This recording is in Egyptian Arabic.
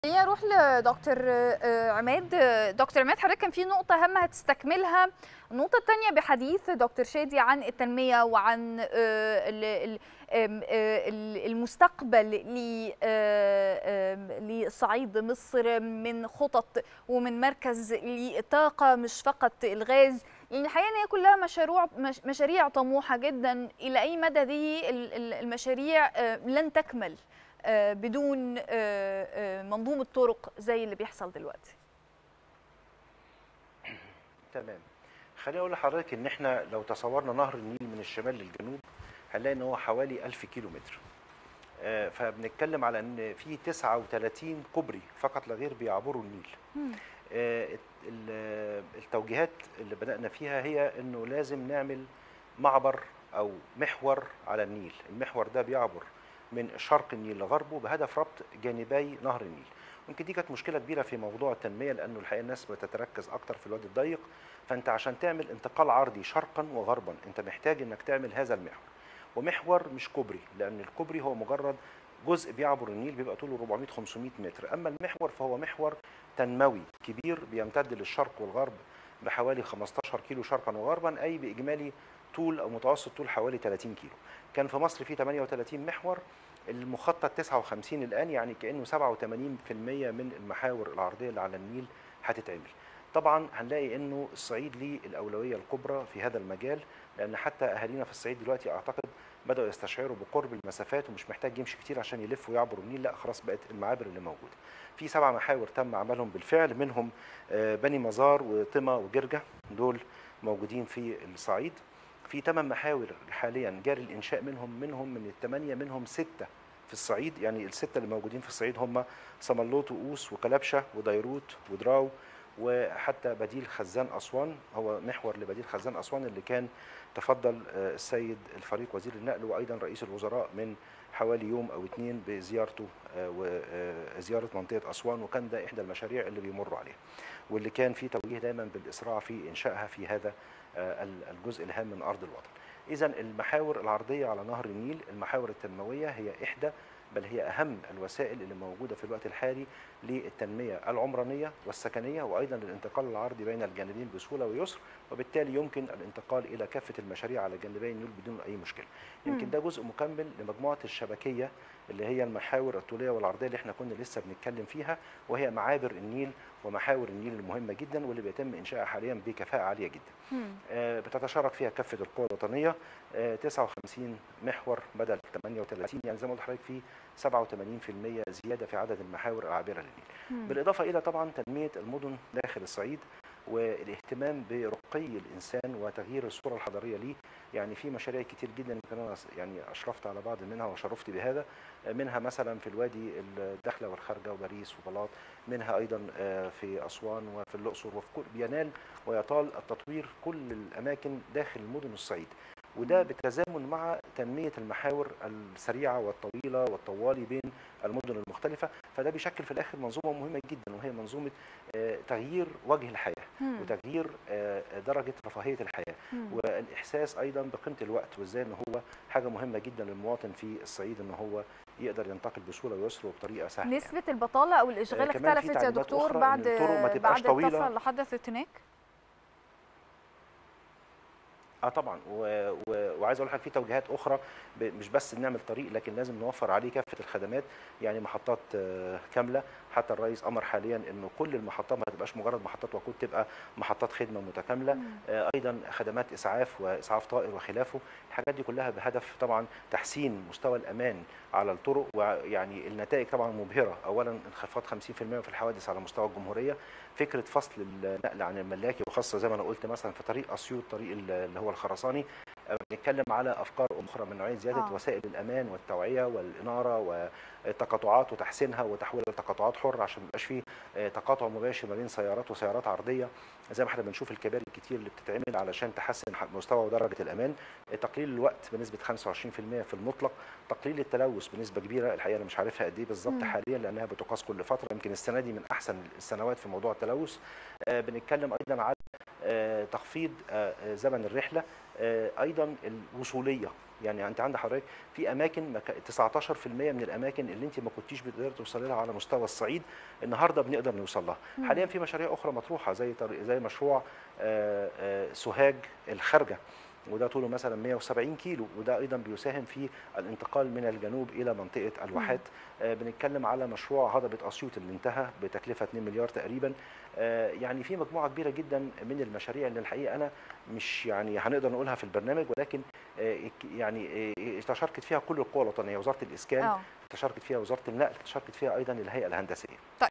خليني اروح لدكتور آه، عماد آه، دكتور عماد حضرتك كان في نقطه هامه هتستكملها النقطه الثانيه بحديث دكتور شادي عن التنميه وعن آه، ال- ال- آم، آه، ال- المستقبل ل- آه، آم، لصعيد مصر من خطط ومن مركز للطاقه مش فقط الغاز يعني الحقيقه ان هي كلها مشاريع مش- مشاريع طموحه جدا الى اي مدى دي ال- ال- المشاريع آه، لن تكمل آه، بدون آه، آه، منظومه طرق زي اللي بيحصل دلوقتي تمام خليني اقول لحضرتك ان احنا لو تصورنا نهر النيل من الشمال للجنوب هنلاقي ان هو حوالي 1000 كيلو متر آه، فبنتكلم على ان في 39 كوبري فقط لا غير بيعبروا النيل آه، ال- التوجيهات اللي بدأنا فيها هي انه لازم نعمل معبر او محور على النيل المحور ده بيعبر من شرق النيل لغربه بهدف ربط جانبي نهر النيل يمكن دي كانت مشكله كبيره في موضوع التنميه لانه الحقيقه الناس بتتركز اكتر في الوادي الضيق فانت عشان تعمل انتقال عرضي شرقا وغربا انت محتاج انك تعمل هذا المحور ومحور مش كوبري لان الكوبري هو مجرد جزء بيعبر النيل بيبقى طوله 400 500 متر اما المحور فهو محور تنموي كبير بيمتد للشرق والغرب بحوالي 15 كيلو شرقا وغربا اي باجمالي طول او متوسط طول حوالي 30 كيلو كان في مصر في 38 محور المخطط 59 الان يعني كانه 87% من المحاور العرضيه اللي على النيل هتتعمل طبعا هنلاقي انه الصعيد ليه الاولويه الكبرى في هذا المجال لان حتى اهالينا في الصعيد دلوقتي اعتقد بداوا يستشعروا بقرب المسافات ومش محتاج يمشي كتير عشان يلف ويعبر النيل لا خلاص بقت المعابر اللي موجوده في سبع محاور تم عملهم بالفعل منهم آه، بني مزار وطمة وجرجة دول موجودين في الصعيد في ثمان محاور حاليا جاري الانشاء منهم منهم من الثمانيه منهم سته في الصعيد يعني السته اللي موجودين في الصعيد هم صملوط وقوس وكلبشه وديروت ودراو وحتى بديل خزان اسوان هو محور لبديل خزان اسوان اللي كان تفضل آه، السيد الفريق وزير النقل وايضا رئيس الوزراء من حوالي يوم او اتنين بزيارته وزياره منطقه اسوان وكان ده احدى المشاريع اللي بيمروا عليها واللي كان في توجيه دايما بالاسراع في انشائها في هذا آه، الجزء الهام من ارض الوطن. اذا المحاور العرضيه على نهر النيل المحاور التنمويه هي احدى بل هي اهم الوسائل اللي موجوده في الوقت الحالي للتنميه العمرانيه والسكنيه وايضا للانتقال العرضي بين الجانبين بسهوله ويسر وبالتالي يمكن الانتقال الى كافه المشاريع على جانبي النيل بدون اي مشكله. يمكن ده جزء مكمل لمجموعه الشبكيه اللي هي المحاور الطوليه والعرضيه اللي احنا كنا لسه بنتكلم فيها وهي معابر النيل ومحاور النيل المهمه جدا واللي بيتم انشائها حاليا بكفاءه عاليه جدا. آه، بتتشارك فيها كافه القوى الوطنيه آه، 59 محور بدل 38 يعني زي ما قلت لحضرتك في 87% زياده في عدد المحاور العابره للنيل. بالاضافه الى طبعا تنميه المدن داخل الصعيد والاهتمام برقي الانسان وتغيير الصوره الحضاريه ليه يعني في مشاريع كتير جدا يمكن انا يعني اشرفت على بعض منها وشرفت بهذا منها مثلا في الوادي الداخله والخارجه وباريس وبلاط منها ايضا آه، في اسوان وفي الاقصر وفي كل بينال ويطال التطوير كل الاماكن داخل مدن الصعيد وده بالتزامن مع تنميه المحاور السريعه والطويله والطوالي بين المدن المختلفه فده بيشكل في الاخر منظومه مهمه جدا وهي منظومه آه، تغيير وجه الحياه وتغيير آه، درجه رفاهيه الحياه والاحساس ايضا بقيمه الوقت وازاي ان هو حاجه مهمه جدا للمواطن في الصعيد ان هو يقدر ينتقل بسهوله ويسر وبطريقه سهله يعني. نسبه البطاله او الاشغال آه، كمان في اختلفت يا تعليمات دكتور أخرى بعد إن الطرق ما تبقاش بعد الطفره طويلة. اللي حدثت هناك اه طبعا و... و... وعايز اقول لحضرتك في توجيهات اخرى ب... مش بس نعمل طريق لكن لازم نوفر عليه كافه الخدمات يعني محطات آه، كامله حتى الرئيس امر حاليا انه كل المحطات ما تبقاش مجرد محطات وقود تبقى محطات خدمه متكامله آه، ايضا خدمات اسعاف واسعاف طائر وخلافه الحاجات دي كلها بهدف طبعا تحسين مستوى الامان على الطرق ويعني النتائج طبعا مبهره اولا انخفاض 50% في الحوادث على مستوى الجمهوريه فكره فصل النقل عن الملاكي وخاصه زي ما انا قلت مثلا في طريق اسيوط طريق اللي هو الخرساني آه، بنتكلم على افكار اخرى من نوعيه زياده آه. آه. وسائل الامان والتوعيه والاناره والتقاطعات وتحسينها وتحويلها لتقاطعات حره عشان ما يبقاش فيه آه، تقاطع مباشر ما بين سيارات وسيارات عرضيه زي ما احنا بنشوف الكباري الكتير اللي بتتعمل علشان تحسن ح- مستوى ودرجه الامان آه، تقليل الوقت بنسبه 25% في المطلق تقليل التلوث بنسبه كبيره الحقيقه انا مش عارفها قد ايه بالظبط مم. حاليا لانها بتقاس كل فتره يمكن السنه دي من احسن السنوات في موضوع التلوث آه، بنتكلم ايضا على آه، تخفيض آه، آه، زمن الرحله آه، ايضا الوصوليه يعني انت عند حضرتك في اماكن مكا- 19% من الاماكن اللي انت ما كنتيش بتقدري توصلي لها على مستوى الصعيد النهارده بنقدر نوصل لها مم. حاليا في مشاريع اخرى مطروحه زي طريق زي مشروع آه، آه، سوهاج الخارجه وده طوله مثلا 170 كيلو وده ايضا بيساهم في الانتقال من الجنوب الى منطقه الواحات آه، بنتكلم على مشروع هضبه اسيوط اللي انتهى بتكلفه 2 مليار تقريبا آه، يعني في مجموعه كبيره جدا من المشاريع اللي الحقيقه انا مش يعني هنقدر نقولها في البرنامج ولكن آه، يعني آه، تشاركت فيها كل القوى الوطنيه وزاره الاسكان اه تشاركت فيها وزاره النقل تشاركت فيها ايضا الهيئه الهندسيه